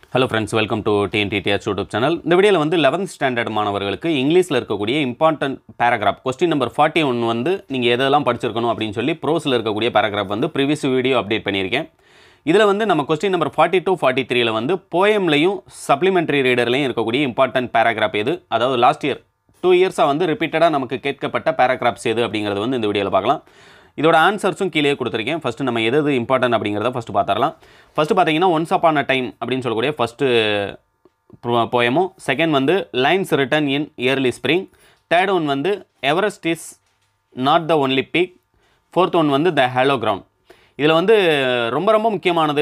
hello friends welcome to TNDTH YouTube channel இந்த வீடியோவில் வந்து 11th ஸ்டாண்டர்ட் மாணவர்களுக்கு இங்கிலீஷில் இருக்கக்கூடிய important paragraph question number forty one வந்து நீங்கள் எதெல்லாம் படிச்சிருக்கணும் அப்படின்னு சொல்லி ப்ரோஸில் இருக்கக்கூடிய பேராகிராஃப் வந்து ப்ரீவியஸ் வீடியோ அப்டேட் பண்ணியிருக்கேன் இதில் வந்து நம்ம question number forty two forty த்ரீல வந்து போயம்லையும் சப்ளிமெண்ட்ரி ரீடர்லையும் இருக்கக்கூடிய இம்பார்ட்டன்ட் பேராகிராஃப் எது அதாவது லாஸ்ட் இயர் டூ இயர்ஸாக வந்து ரிப்பீட்டடாக நமக்கு கேட்கப்பட்ட பேராகிராஃப்ஸ் எது அப்படிங்கிறது வந்து இந்த வீடியோவில் பார்க்கலாம் இதோட ஆன்சர்ஸும் கீழே கொடுத்துருக்கேன் ஃபஸ்ட்டு நம்ம எது எது இம்பார்ட்டன்ட் அப்படிங்கிறத ஃபஸ்ட்டு பார்த்துடலாம் ஃபஸ்ட்டு பார்த்தீங்கன்னா ஒன்ஸ் அப்பான் அ டைம் அப்படின்னு சொல்லக்கூடிய ஃபஸ்ட்டு போயமும் செகண்ட் வந்து lines written in early spring third one வந்து Everest is not the only peak fourth one வந்து த ஹேலோ கிரவுண்ட் இதில் வந்து ரொம்ப ரொம்ப முக்கியமானது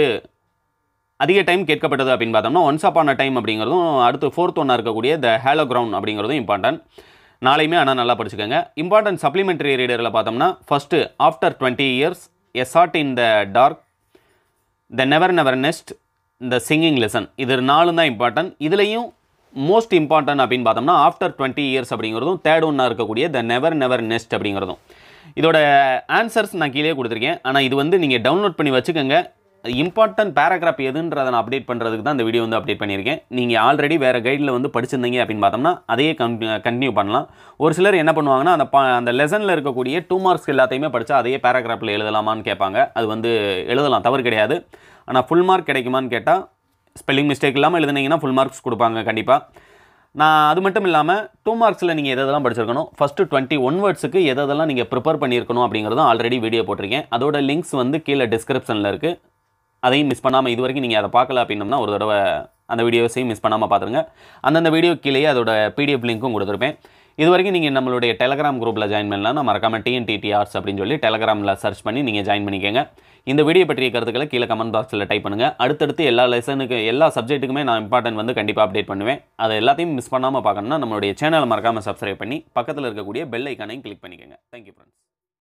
அதிக டைம் கேட்கப்பட்டது அப்படின்னு பார்த்தோம்னா ஒன்ஸ் அப்பான் அ டைம் அப்படிங்கிறதும் அடுத்து ஃபோர்த் ஒன்னாக இருக்கக்கூடிய த ஹேலோ கிரவுண்ட் அப்படிங்கிறதும் இம்பார்ட்டன்ட் நாளையுமே ஆனால் நல்லா படிச்சுக்கோங்க இம்பார்ட்டன்ட் சப்ளிமெண்ட்ரி ரீடரில் பார்த்தோம்னா first after twenty years a shot in the dark the never never nest இந்த சிங்கிங் லெசன் இது நாலும் தான் இம்பார்ட்டன்ட் இதுலேயும் மோஸ்ட் இம்பார்ட்டன்ட் அப்படின்னு பார்த்தோம்னா ஆஃப்டர் டுவெண்ட்டி இயர்ஸ் அப்படிங்கிறதும் தேர்ட் ஒன்னாக இருக்கக்கூடிய த நெவர் நெவர் நெஸ்ட் அப்படிங்கிறதும் இதோட ஆன்சர்ஸ் நான் கீழே கொடுத்துருக்கேன் ஆனால் இது வந்து நீங்கள் டவுன்லோட் பண்ணி வச்சுக்கோங்க இம்பார்ட்டன்ட் பேராகிராஃப் எதுன்றதை நான் அப்டேட் பண்ணுறதுக்கு தான் இந்த வீடியோ வந்து அப்டேட் பண்ணியிருக்கேன் நீங்கள் ஆல்ரெடி வேறு கைடில் வந்து படிச்சிருந்தீங்க அப்படின்னு பார்த்தோம்னா அதையே கண்டினியூ பண்ணலாம் ஒரு சிலர் என்ன பண்ணுவாங்கன்னா அந்த பா அந்த லெசனில் இருக்கக்கூடிய டூ மார்க்ஸ் எல்லாத்தையுமே படித்தா அதையே பேராகிராஃபில் எழுதலாமான்னு கேட்பாங்க அது வந்து எழுதலாம் தவறு கிடையாது ஆனால் ஃபுல் மார்க் கிடைக்குமான்னு கேட்டால் ஸ்பெல்லிங் மிஸ்டேக் இல்லாமல் எழுதுனீங்கன்னா ஃபுல் மார்க்ஸ் கொடுப்பாங்க கண்டிப்பாக நான் அது மட்டும் இல்லாமல் டூ மார்க்ஸில் நீங்கள் எதெல்லாம் படிச்சிருக்கணும் ஃபஸ்ட்டு டுவெண்ட்டி ஒன் வேர்ட்ஸுக்கு எதெல்லாம் நீங்கள் ப்ரிப்பேர் பண்ணியிருக்கணும் அப்படிங்கிறதும் ஆல்ரெடி வீடியோ போட்டிருக்கேன் அதோட லிங்க்ஸ் வந்து கீழே டிஸ்கிரிப்ஷனில் இருக்குது அதையும் மிஸ் பண்ணாமல் இது வரைக்கும் நீங்கள் அதை பார்க்கல அப்படின்னம்னா ஒரு தடவை அந்த வீடியோஸையும் மிஸ் பண்ணாமல் பார்த்துருங்க அந்தந்த வீடியோ கீழேயே அதோட பிடிஎஃப் லிங்க்கும் கொடுத்துருப்பேன் இது வரைக்கும் நீங்கள் நம்மளுடைய டெலகிராம் குரூப்பில் ஜாயின் பண்ணலாம் நான் மறக்காம டிஎன்டிடி ஆர்ட்ஸ் அப்படின்னு சொல்லி டெலகிராமில் சர்ச் பண்ணி நீங்கள் ஜாயின் பண்ணிக்கோங்க இந்த வீடியோ பற்றிய கருத்துக்களை கீழே கமெண்ட் பாக்ஸில் டைப் பண்ணுங்கள் அடுத்தடுத்து எல்லா லெசனுக்கு எல்லா சப்ஜெக்ட்டுக்குமே நான் இம்பார்ட்டன்ட் வந்து கண்டிப்பாக அப்டேட் பண்ணுவேன் அதை எல்லாத்தையும் மிஸ் பண்ணாமல் பார்க்கணும்னா நம்மளுடைய சேனலை மறக்காமல் சப்ஸ்கிரைப் பண்ணி பக்கத்தில் இருக்கக்கூடிய பெல் ஐக்கானையும் கிளிக் பண்ணிக்கோங்க தேங்க்யூ ஃப்ரெண்ட்ஸ்